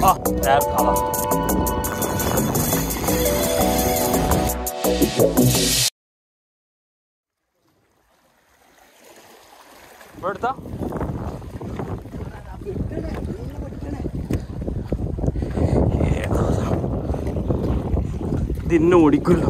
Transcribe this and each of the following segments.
Ah, där alla. എടുത്താ ഇതിന്നെ ഓടിക്കുമല്ലോ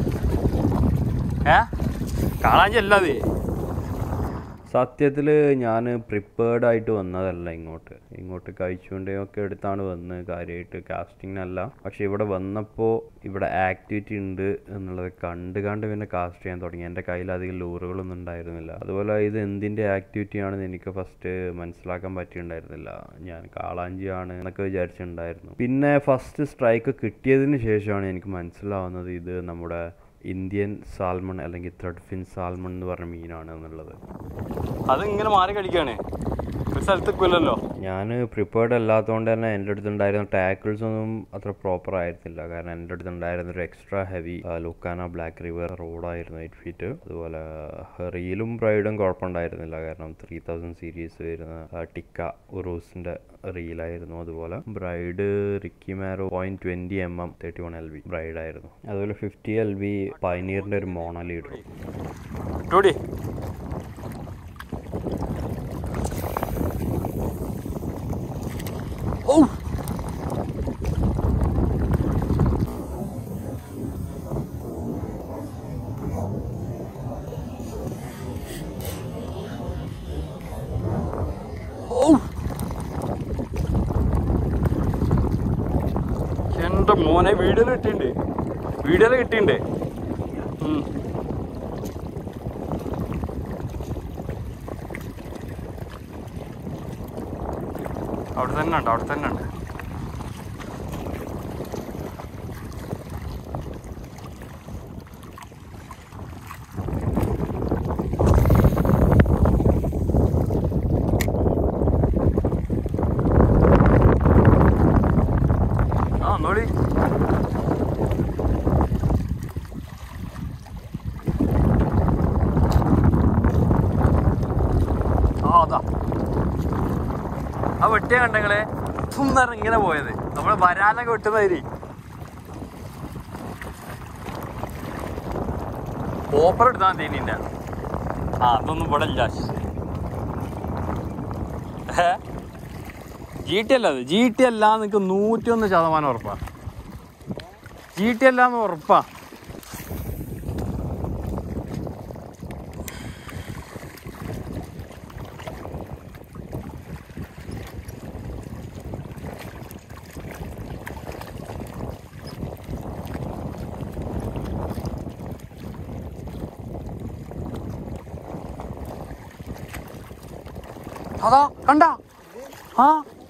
ഏ കാണാൻ ചെല്ലാതെ സത്യത്തിൽ ഞാൻ പ്രിപ്പേർഡ് ആയിട്ട് വന്നതല്ല ഇങ്ങോട്ട് ഇങ്ങോട്ട് കഴിച്ചുകൊണ്ടൊക്കെ എടുത്താണ് വന്ന് കാര്യമായിട്ട് കാസ്റ്റിങ്ങിനല്ല പക്ഷെ ഇവിടെ വന്നപ്പോൾ ഇവിടെ ആക്ടിവിറ്റി ഉണ്ട് എന്നുള്ളത് കണ്ട് കണ്ട് പിന്നെ കാസ്റ്റ് ചെയ്യാൻ തുടങ്ങി എൻ്റെ കയ്യിൽ അധികം ലൂറുകളൊന്നും ഉണ്ടായിരുന്നില്ല അതുപോലെ ഇത് എന്തിൻ്റെ ആക്ടിവിറ്റി ആണെന്ന് എനിക്ക് ഫസ്റ്റ് മനസ്സിലാക്കാൻ പറ്റിയിട്ടുണ്ടായിരുന്നില്ല ഞാൻ കാളാഞ്ചിയാണ് എന്നൊക്കെ വിചാരിച്ചിട്ടുണ്ടായിരുന്നു പിന്നെ ഫസ്റ്റ് സ്ട്രൈക്ക് കിട്ടിയതിന് ശേഷമാണ് എനിക്ക് മനസ്സിലാവുന്നത് ഇത് നമ്മുടെ ഇന്ത്യൻ സാൽമൺ അല്ലെങ്കിൽ ത്രെഡ് ഫിൻ സാൽമൺ എന്ന് പറഞ്ഞ മീനാണ് എന്നുള്ളത് അത് ഇങ്ങനെ മാറി കടിക്കാണ് ഒരു സ്ഥലത്ത് എത്തില്ലല്ലോ ഞാൻ പ്രിപ്പേർഡ് അല്ലാത്തതുകൊണ്ട് തന്നെ എൻ്റെ അടുത്തുണ്ടായിരുന്ന ടാക്കിൾസ് ഒന്നും അത്ര പ്രോപ്പർ ആയിരുന്നില്ല കാരണം എൻ്റെ അടുത്തുണ്ടായിരുന്ന ഒരു എക്സ്ട്രാ ഹെവി ലുക്കാന ബ്ലാക്ക് റിവർ റോഡായിരുന്നു എയ്റ്റ് ഫീറ്റ് അതുപോലെ റീലും ബ്രൈഡും കുഴപ്പമുണ്ടായിരുന്നില്ല കാരണം ത്രീ തൗസൻഡ് സീരീസ് വരുന്ന ആ, ടിക്ക ഉറൂസിൻ്റെ റീലായിരുന്നു അതുപോലെ ബ്രൈഡ് റിക്കി മാരോ point twenty M M thirty one L V ബ്രൈഡായിരുന്നു അതുപോലെ ഫിഫ്റ്റി എൽ വി പൈനീറിൻ്റെ ഒരു മോണ ലീഡറും ടോടി ഓ ഓ എന്റെ മോനെ വീഡിയോയിൽ കിട്ടിണ്ട് വീഡിയോയിൽ കിട്ടിണ്ട് ഉം അവിടെ തന്നെ ഉണ്ട് അവിടെ തന്നെ ഉണ്ട് ആ നോളി ആ അതാ ആ വെട്ടിയ കണ്ടങ്ങളെ സുന്ദരം ഇങ്ങനെ പോയത് നമ്മള് വരാനൊക്കെ വെട്ടുന്നതിരി ഓപ്പർ എടുത്താൽ മതി നിന്റെ ആ അതൊന്നും ഇവിടെ ഇല്ല ജി ടി അല്ല അത് ജി ടി അല്ല നിനക്ക് നൂറ്റിയൊന്ന് ശതമാനം ഉറപ്പാ ജി ടി അല്ലാന്ന് ഉറപ്പാ അതാ കണ്ട ആ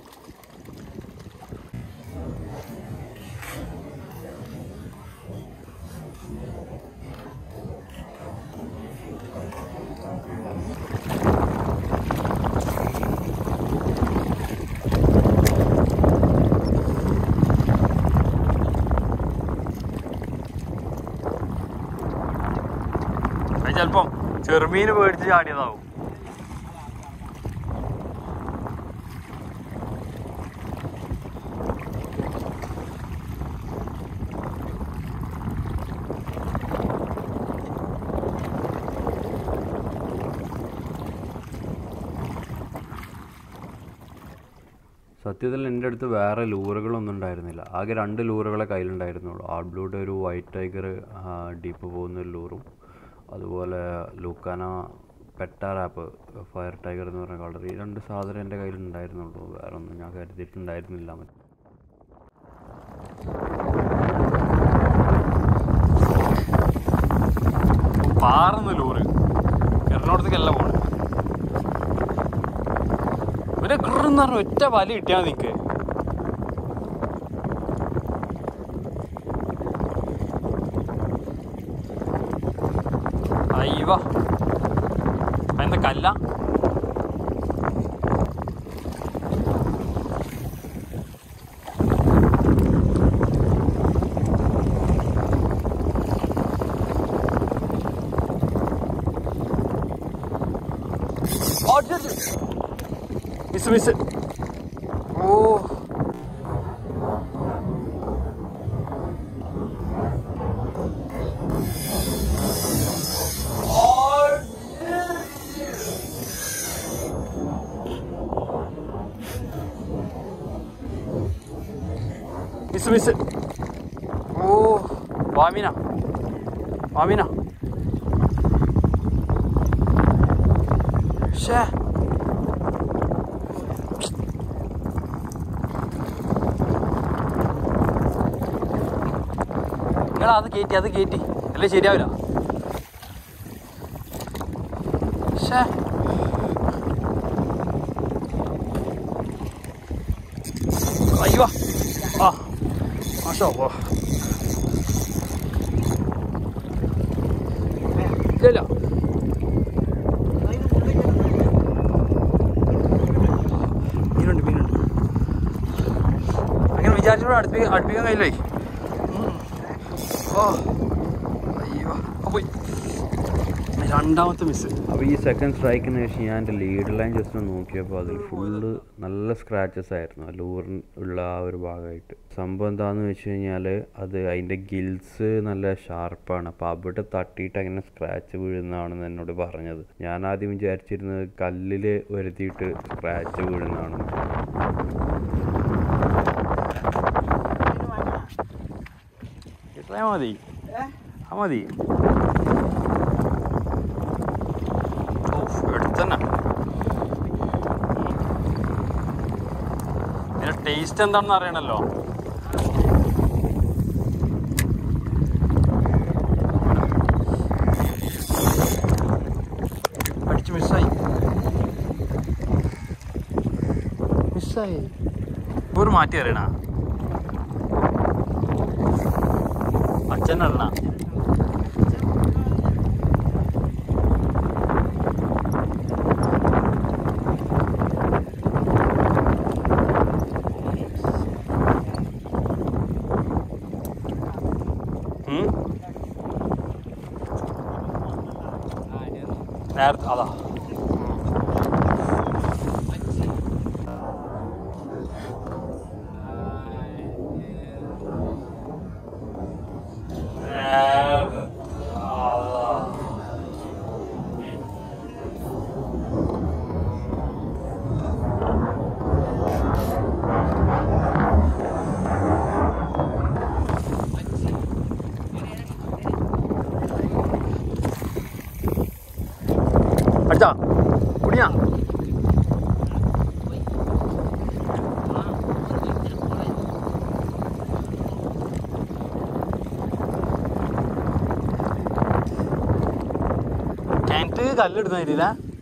അത് ചെലപ്പം ചെറുമീന് പേടിച്ച് ചാടിയതാവും സത്യത്തിൽ എൻ്റെ അടുത്ത് വേറെ ലൂറുകളൊന്നും ഉണ്ടായിരുന്നില്ല ആകെ രണ്ട് ലൂറുകളെ കയ്യിലുണ്ടായിരുന്നുള്ളൂ ആർട്ട് ബ്ലൂയുടെ ഒരു വൈറ്റ് ടൈഗർ ഡീപ്പ് പോകുന്ന ഒരു ലൂറും അതുപോലെ ലൂക്കാന പെട്ടാറാപ്പ് ഫയർ ടൈഗർ എന്ന് പറഞ്ഞ കളർ ഈ രണ്ട് സാധനം എൻ്റെ കയ്യിലുണ്ടായിരുന്നുള്ളൂ വേറെ ഒന്നും ഞാൻ കരുതിയിട്ടുണ്ടായിരുന്നില്ല മറ്റ് പാറുന്ന ലോറ് എറണാകുളത്തേക്കല്ല പോണേ ഒരു ഗൃന്ന് പറഞ്ഞ ഒറ്റ വലി കിട്ടിയാ നിക്ക് അയ്യവ എന്താ കല്ല മിസ് മിസ് ഓ മിസ് മിസ് ഓ വാമീന വാമീന ഷേ നിങ്ങൾ അത് കയറ്റി അത് കയറ്റി അല്ലേ ശരിയാവില്ല ഷേ അയ്യോ ആ മാഷാ അല്ലാ. ഇല്ല ഇല്ല മീനുണ്ട് മീനുണ്ട് അങ്ങനെ വിചാരിച്ചോടെ അടുപ്പിക്കാൻ അടുപ്പിക്കാൻ കഴിയില്ലേ ഉം. ഓ അയ്യോ ആ, പോയി രണ്ടാമത്തെ മിസ് അപ്പോൾ ഈ സെക്കൻഡ് സ്ട്രൈക്കിന് ശേഷം ഞാൻ എൻ്റെ ലീഡ് ലൈൻ ജസ്റ്റ് ഒന്ന് നോക്കിയപ്പോൾ അതിൽ ഫുള്ള് നല്ല സ്ക്രാച്ചസ് ആയിരുന്നു ലൂറിൻ ഉള്ള ആ ഒരു ഭാഗമായിട്ട് സംഭവം എന്താണെന്ന് വെച്ച് കഴിഞ്ഞാൽ അത് അതിൻ്റെ ഗിൽസ് നല്ല ഷാർപ്പാണ് അപ്പോൾ അവിടെ തട്ടിയിട്ട് അങ്ങനെ സ്ക്രാച്ച് വീഴുന്നതാണെന്ന് എന്നോട് പറഞ്ഞത് ഞാൻ ആദ്യം വിചാരിച്ചിരുന്നത് കല്ലിൽ വരുത്തിയിട്ട് സ്ക്രാച്ച് വീഴുന്നതാണെന്ന് ഇത്രയാ മതി ആ മതി എടുത്തന്നെ ഇതിന്റെ ടേസ്റ്റ് എന്താണെന്ന് അറിയണല്ലോ അടിച്ച് മിസ്സായി മിസ്സായി ഒരു മാറ്റി അറിയണ അച്ഛൻ അറിയണ ഉം? നേരത്തെ അതാ അടിച്ചാ കുടിയാ കിണറ്റ് കല്ലെടുത്ത രീതിയില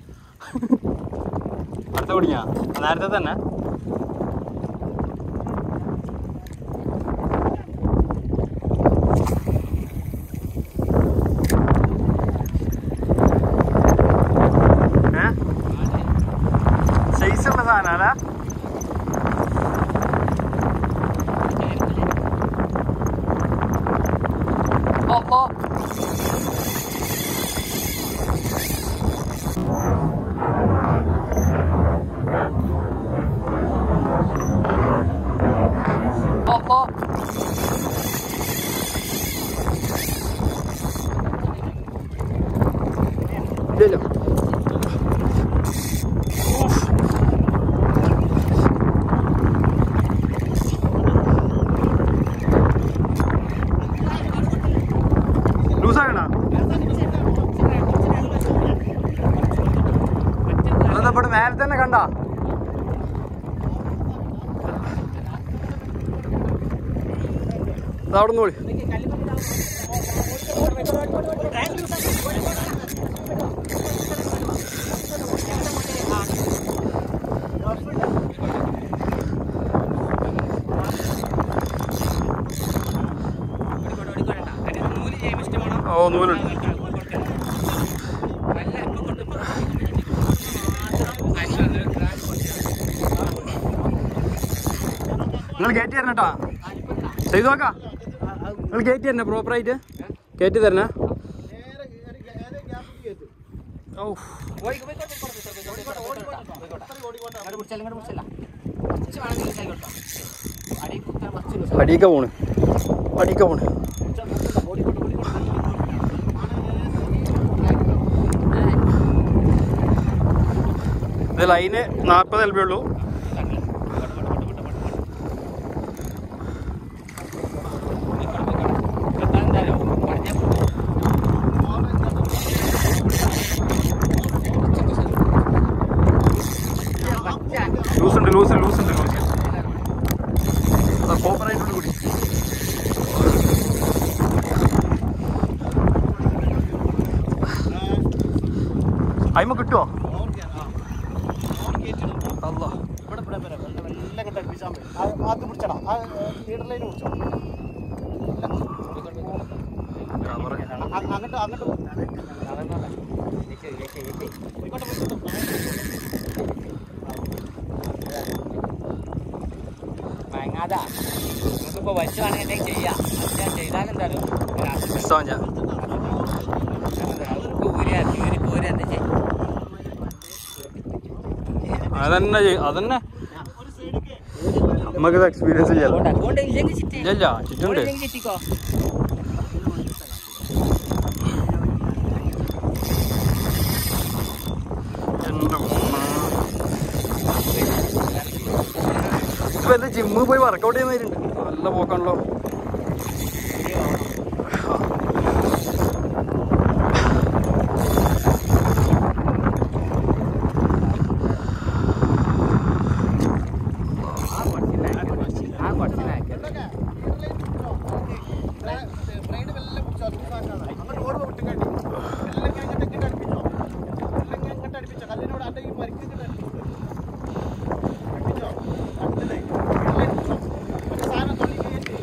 അടുത്ത കുടിക്കാ നേരത്തെ തന്നെ ഏ സൈസ് ഉള്ള സാധനല്ല ഓ ഓ ഓ ഓ ഇല്ലല്ലോ ലൂസാകണ അതവിടെ നേരത്തെ തന്നെ കണ്ട അവിടെ നിന്ന് വിളി ഓ നൂലുണ്ട് നിങ്ങൾ കയറ്റി തരണം കേട്ടോ ചെയ്തു നോക്കാം നിങ്ങൾ കയറ്റി തരണേ പ്രോപ്പറായിട്ട് കയറ്റി തരണേ ഓ അടിക്ക പോണ് അടിക്ക പോണ് ഇത് ലൈന് നാൽപ്പത് എൽ ബി ഉള്ളൂ അയിമ കിട്ടുമോ അല്ല ഇവിടെ ഇവിടെ വരെ വെള്ളം എല്ലാം കണ്ട് അടുപ്പിച്ചാൽ മതി ആ ആദ്യം പിടിച്ചടാ ആ ലീഡർ ലൈൻ പിടിച്ചോ അ- അങ്ങോട്ട് അങ്ങോട്ട് പോ. പോയിക്കോട്ടെ, പോയിക്കോട്ടെ. മയങ്ങാതാ നമുക്കിപ്പോ വലിച്ചുവാണെങ്കിൽ എന്തെങ്കിലും ചെയ്യാം അത് ഞാൻ ചെയ്താൽ എന്തായാലും ഇഷ്ടം ഞാൻ ഊരി ഊരി ഊരി എന്താ ചെയ്യും അതന്നെ ചെയ്- അതന്നെ നമുക്കിത് എക്സ്പീരിയൻസ് ചെയ്യാലോ അതുകൊണ്ട് ഇല്ലെങ്കിൽ ചിറ്റി ഇല്ല ഇല്ല ചുറ്റുണ്ട് ഇല്ലെങ്കിൽ ചിറ്റിക്കോ എൻ്റെ മോനെ. ഇപ്പൊ എന്താ ജിമ്മിൽ പോയി വർക്കൗട്ട് ചെയ്യുന്നവരുണ്ട് നല്ല പോക്കാണല്ലോ ആ കുറച്ചിനാക്കി ആ കുറച്ചിനാക്കി ബ്രൈഡ് വെള്ളം പിടിച്ചോ അത് സാധനമാണ്. അങ്ങോട്ട് ഓടുമ്പോ വിട്ടും കാട്ടി. എല്ലാം ഞാൻ ഇങ്ങോട്ട് ഇങ്ങോട്ട് അടുപ്പിച്ചോ. എല്ലാം ഞാൻ ഇങ്ങോട്ട് അടുപ്പിച്ചോ. കല്ലിനോട് അന്റെ ഈ മരിക്ക് ഇങ്ങോട്ട് അടുപ്പിച്ചോ. അടുപ്പിച്ചോ. അടുത്തത്. എല്ലാം പിടിച്ചോ. ഒരു സാധനം തൊള്ളി കയറ്റി.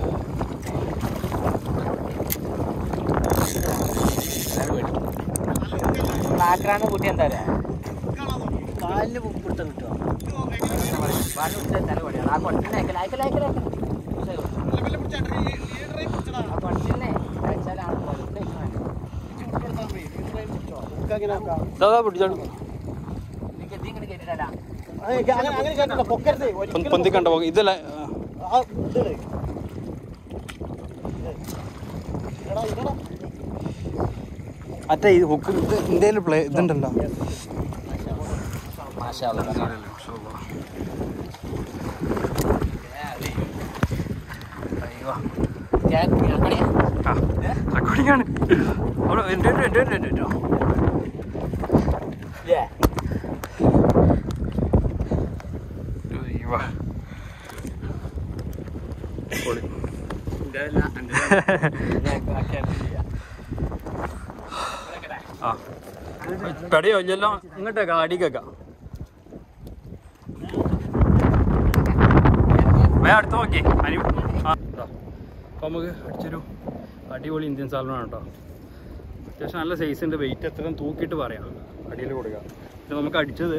ആക്രാന്ന് കൂട്ടി എന്താ പറയാ കാണാൻ നോക്കി. കാലിന് പിടുത്തം കിട്ടുമോ ഇത് നോക്ക് എങ്ങനെ കാലിന് പിടുത്തം തല പണിയാണ് ആ കുറച്ചിനെ അയക്കല അയക്കല അയക്കല മെല്ലെ മെല്ലെ പിടിച്ചാ. ലീ- ലീഡറെ പിടിച്ചടാ. ആ കുറച്ചിനെ അയച്ചാലാണ് പുറത്ത് ഇജ്ജ് വിട്ടുകൊടുത്താ മതി. ലീഡറെ പിടിച്ചോ. നമുക്ക് അങ്ങനെ ആക്കാം. ഇതാ പിടിച്ചാണ് എനിക്ക് ഇതിങ്ങനെ കേട്ടിട്ടല്ല അങ്ങനെ അങ്ങനെ അങ്ങനെ കേട്ടില്ല പൊക്കരുത് ഒരിക്കലും പൊന്തിക്കണ്ട പോക ഇതല്ല ആ, ഇതിട്. എടാ, ഇതെടാ. മറ്റേ ഇത് ഹുക്ക് ഇത് ഇന്ത്യയിൽ പ്ലേ ഇതുണ്ടല്ലോ മാഷാ റെക്കോർഡിംഗ് ആണ് അവിടെ എൻ്റെ എൻ്റെ എൻ്റെ എൻ്റെ എൻ്റെ അയ്യോ. പൊളി. ആ പെടയോ ഇല്ലല്ലോ ഇങ്ങോട്ടേ അടിക്കേക്കാം വേ അടുത്ത് നോക്കി അനി ആ അപ്പോൾ നമുക്ക് അടിച്ചൊരു അടിപൊളി ഇന്ത്യൻ സാലമാണ് കേട്ടോ അത്യാവശ്യം നല്ല സൈസ് ഉണ്ട് വെയിറ്റ് എത്ര തൂക്കിയിട്ട് പറയാം അടിയിൽ കൊടുക്കുക ഇത് നമുക്ക് അടിച്ചത്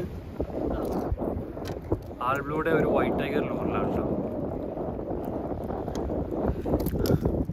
ആൽബ്ലൂടെ ഒരു വൈറ്റ് ടൈഗർ ലൂറിലാണ് കേട്ടോ